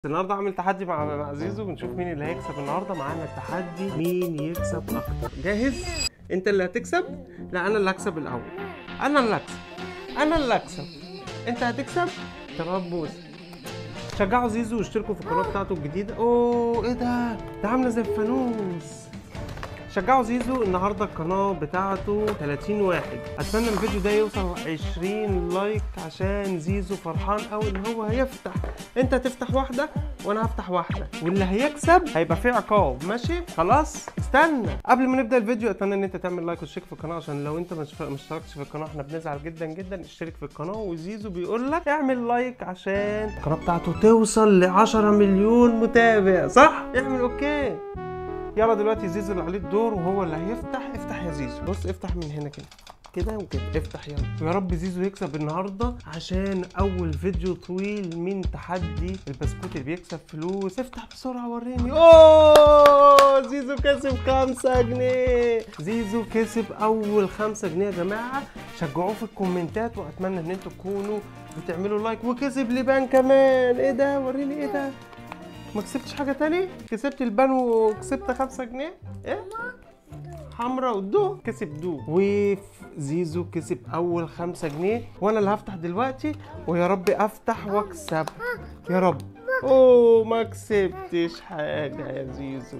النهارده عامل تحدي مع مع زيزو ونشوف مين اللي هيكسب النهارده معانا التحدي مين يكسب اكتر جاهز انت اللي هتكسب لا انا اللي هكسب الاول انا اللي هكسب انا اللي هكسب انت هتكسب تمام موسى شجعوا زيزو واشتركوا في القناه بتاعته الجديده اوه ايه ده ده عامله زي الفانوس شجعوا زيزو النهارده القناه بتاعته 30 واحد اتمنى الفيديو ده يوصل 20 لايك عشان زيزو فرحان قوي ان هو هيفتح انت هتفتح واحده وانا هفتح واحده واللي هيكسب هيبقى فيه عقاب ماشي خلاص استنى قبل ما نبدا الفيديو اتمنى ان انت تعمل لايك وتشترك في القناه عشان لو انت مش ما اشتركتش في القناه احنا بنزعل جدا جدا اشترك في القناه وزيزو بيقول لك اعمل لايك عشان القناه بتاعته توصل ل 10 مليون متابع صح اعمل اوكي يلا دلوقتي زيزو اللي عليه الدور وهو اللي هيفتح افتح يا زيزو بص افتح من هنا كده كده وكده افتح يلا ويا رب زيزو يكسب النهارده عشان اول فيديو طويل من تحدي البسكوت اللي بيكسب فلوس افتح بسرعه وريني اوه زيزو كسب خمسة جنيه زيزو كسب اول خمسة جنيه يا جماعه شجعوه في الكومنتات واتمنى ان انتوا تكونوا بتعملوا لايك وكسب لبان كمان ايه ده وريني ايه ده ما كسبتش حاجة تاني؟ كسبت البان وكسبت خمسة جنيه؟ ايه؟ حمرا ودو كسب دو وزيزو كسب أول خمسة جنيه وأنا اللي هفتح دلوقتي ويا رب أفتح وأكسب يا رب أوه ما كسبتش حاجة يا زيزو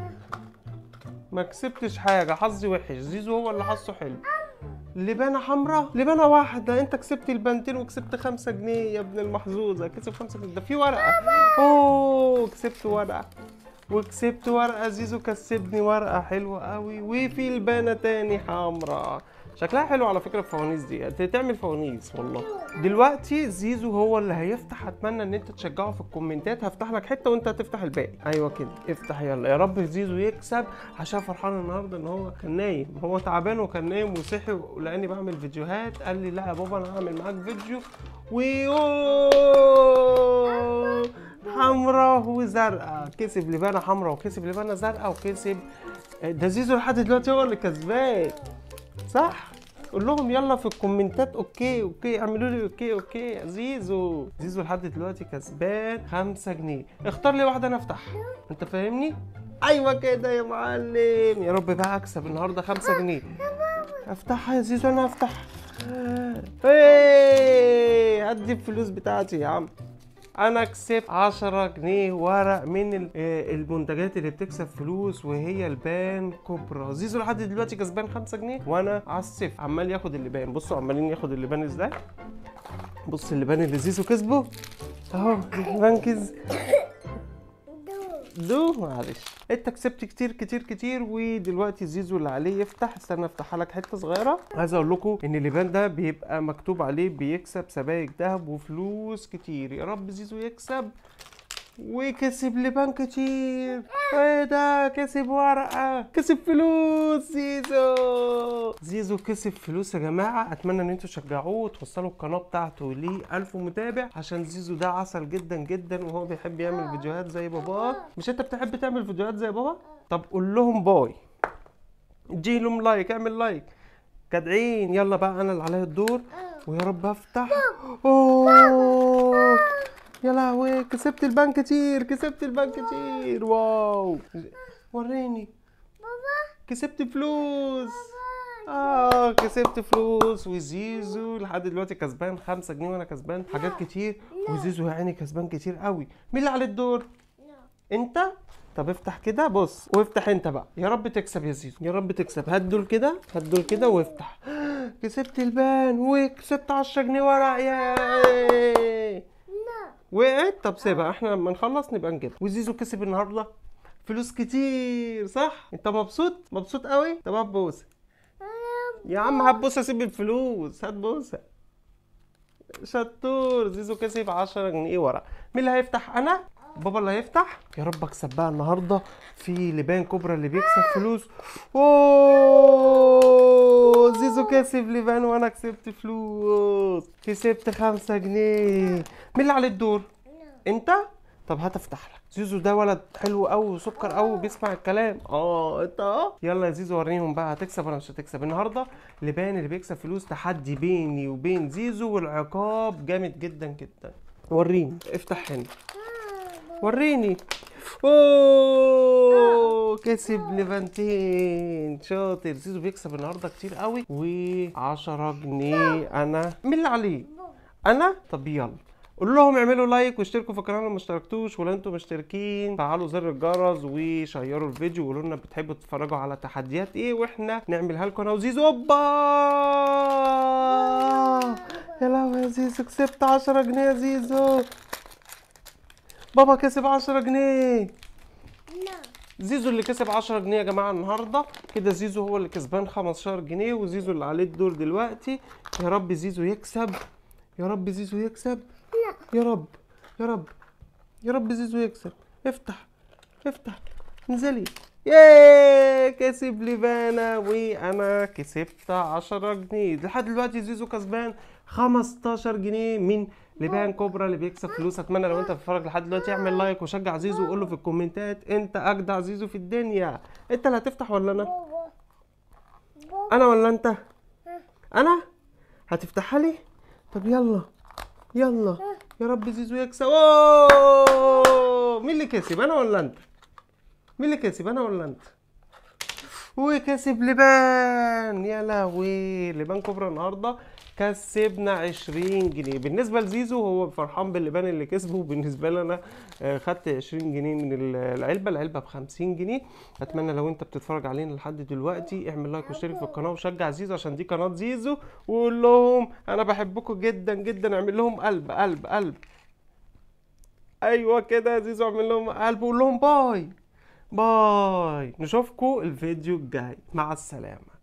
ما كسبتش حاجة حظي وحش زيزو هو اللي حظه حلو لبانة حمراء لبانة واحدة انت كسبت البنتين وكسبت خمسة جنيه يا ابن المحظوظة كسب خمسة جنيه ده في ورقة اوه كسبت ورقة وكسبت ورقة زيزو كسبني ورقة حلوة قوي وفي البانة تاني حمراء شكلها حلو على فكرة الفوانيس دي تعمل فوانيس والله دلوقتي زيزو هو اللي هيفتح اتمنى ان انت تشجعه في الكومنتات هفتح لك حتة وانت هتفتح الباقي ايوه كده افتح يلا يا رب زيزو يكسب عشان فرحان النهارده ان هو كان نايم هو تعبان وكان نايم وصحي لاني بعمل فيديوهات قال لي لا يا بابا انا هعمل معاك فيديو ويوه حمراء وزرقاء كسب لبانه حمراء وكسب لبانه زرقاء وكسب ده زيزو لحد دلوقتي هو اللي كسبان صح قول لهم يلا في الكومنتات اوكي اوكي اعملوا لي اوكي اوكي يا زيزو زيزو لحد دلوقتي كسبان خمسة جنيه اختار لي واحده انا افتح انت فاهمني ايوه كده يا معلم يا رب بقى اكسب النهارده خمسة جنيه افتحها يا زيزو انا افتح ايه هدي الفلوس بتاعتي يا عم انا كسبت 10 جنيه ورق من المنتجات اللي بتكسب فلوس وهي البان كوبرا زيزو لحد دلوقتي كسبان 5 جنيه وانا على الصفر عمال ياخد اللبان بصوا عمالين ياخد اللبان ازاي بص اللبان اللي زيزو كسبه اهو ركز دو معلش انت كسبت كتير كتير كتير ودلوقتي زيزو اللي عليه يفتح استنى افتحها لك حته صغيره عايز اقول لكم ان اللبان ده بيبقى مكتوب عليه بيكسب سبائك ذهب وفلوس كتير يا رب زيزو يكسب وكسب لبان كتير ايه ده كسب ورقه كسب فلوس زيزو زيزو كسب فلوس يا جماعه اتمنى ان انتوا تشجعوه وتوصلوا القناه بتاعته ل 1000 متابع عشان زيزو ده عسل جدا جدا وهو بيحب يعمل فيديوهات زي باباه مش انت بتحب تعمل فيديوهات زي بابا طب قول لهم باي اديلهم لايك اعمل لايك جدعين يلا بقى انا اللي عليا الدور ويا رب افتح اوه يا لهوي كسبت البان كتير كسبت البان كتير واو وريني بابا كسبت فلوس اه كسبت فلوس وزيزو لحد دلوقتي كسبان خمسة جنيه وانا كسبان حاجات كتير وزيزو يا عيني كسبان كتير قوي مين اللي على الدور انت طب افتح كده بص وافتح انت بقى يا رب تكسب يا زيزو يا رب تكسب هات دول كده هات دول كده وافتح كسبت البان وكسبت 10 جنيه ورق يا لا وقعت طب سيبها احنا لما نخلص نبقى نجيبها وزيزو كسب النهارده فلوس كتير صح انت مبسوط مبسوط قوي طب هات بوسه يا عم هات بوسه سيب الفلوس هات بوسه شطور زيزو كسب 10 جنيه ورق مين اللي هيفتح انا بابا اللي هيفتح يا رب اكسب بقى النهارده في لبان كوبرا اللي بيكسب فلوس اوه زيزو كسب لبان وانا كسبت فلوس كسبت خمسة جنيه مين اللي عليه الدور انت طب هات افتح لك زيزو ده ولد حلو قوي وسكر قوي بيسمع الكلام اه انت اه يلا يا زيزو وريهم بقى هتكسب ولا مش هتكسب النهارده لبان اللي بيكسب فلوس تحدي بيني وبين زيزو والعقاب جامد جدا جدا وريني افتح هنا وريني اوه كسب ليفانتين شاطر زيزو بيكسب النهارده كتير قوي و10 جنيه انا مين اللي عليه انا طب يلا قول لهم اعملوا لايك واشتركوا في القناه لو ما اشتركتوش ولا انتم مشتركين فعلوا زر الجرس وشيروا الفيديو وقولوا لنا بتحبوا تتفرجوا على تحديات ايه واحنا نعملها لكم انا وزيزو اوبا يا لهوي يا زيزو كسبت 10 جنيه يا زيزو بابا كسب 10 جنيه لا زيزو اللي كسب 10 جنيه يا جماعه النهارده كده زيزو هو اللي كسبان 15 جنيه وزيزو اللي عليه الدور دلوقتي يا رب زيزو يكسب يا رب زيزو يكسب لا يا رب يا رب يا رب زيزو يكسب افتح افتح انزلي ياي كسب لبانا وانا كسبت 10 جنيه لحد دلوقتي زيزو كسبان 15 جنيه من لبان كوبرا اللي بيكسب فلوس اتمنى لو انت بتتفرج لحد دلوقتي اعمل لايك وشجع زيزو وقول له في الكومنتات انت اجدع زيزو في الدنيا انت اللي هتفتح ولا انا بابا بابا انا ولا انت انا هتفتحها لي طب يلا يلا يا رب زيزو يكسب اوه مين اللي كسب انا ولا انت مين اللي كسب انا ولا انت وكسب لبان يا لهوي لبان كبرى النهارده كسبنا 20 جنيه بالنسبه لزيزو هو فرحان باللبان اللي كسبه وبالنسبه لي انا آه، خدت 20 جنيه من ال- العلبه العلبه ب 50 جنيه اتمنى لو انت بتتفرج علينا لحد دلوقتي اعمل لايك واشترك في القناه وشجع زيزو عشان دي قناه زيزو وقول لهم انا بحبكم جدا جدا اعمل لهم قلب قلب قلب ايوه كده يا زيزو اعمل لهم قلب وقول لهم باي باي نشوفكم الفيديو الجاي مع السلامه